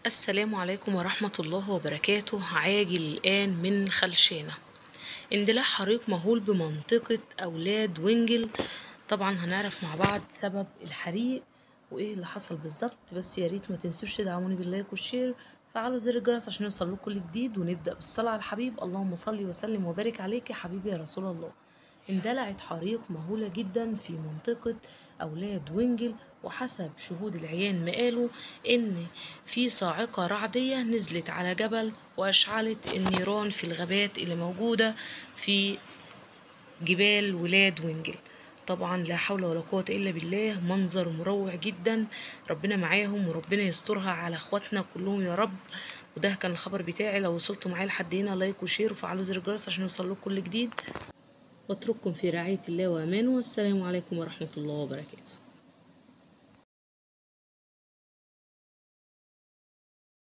السلام عليكم ورحمة الله وبركاته عاجل الآن من خلشانة اندلاع حريق مهول بمنطقة أولاد وينجل طبعا هنعرف مع بعض سبب الحريق وإيه اللي حصل بالظبط بس يا ريت ما تنسوش تدعموني باللايك والشير فعلوا زر الجرس عشان يوصل لكم كل جديد ونبدأ بالصلاة على الحبيب اللهم صل وسلم وبارك عليك يا حبيبي يا رسول الله اندلعت حريق مهولة جدا في منطقة أولاد وينجل وحسب شهود العيان ما قالوا إن في صاعقة رعدية نزلت على جبل وأشعلت النيران في الغابات اللي موجودة في جبال ولاد وينجل طبعا لا حول ولا قوة إلا بالله منظر مروع جدا ربنا معاهم وربنا يسترها على اخواتنا كلهم يا رب وده كان الخبر بتاعي لو وصلتوا معايا لحد هنا لايك وشير وفعلوا زر الجرس عشان يوصل لكم كل جديد واترككم في رعاية الله وأمانه والسلام عليكم ورحمة الله وبركاته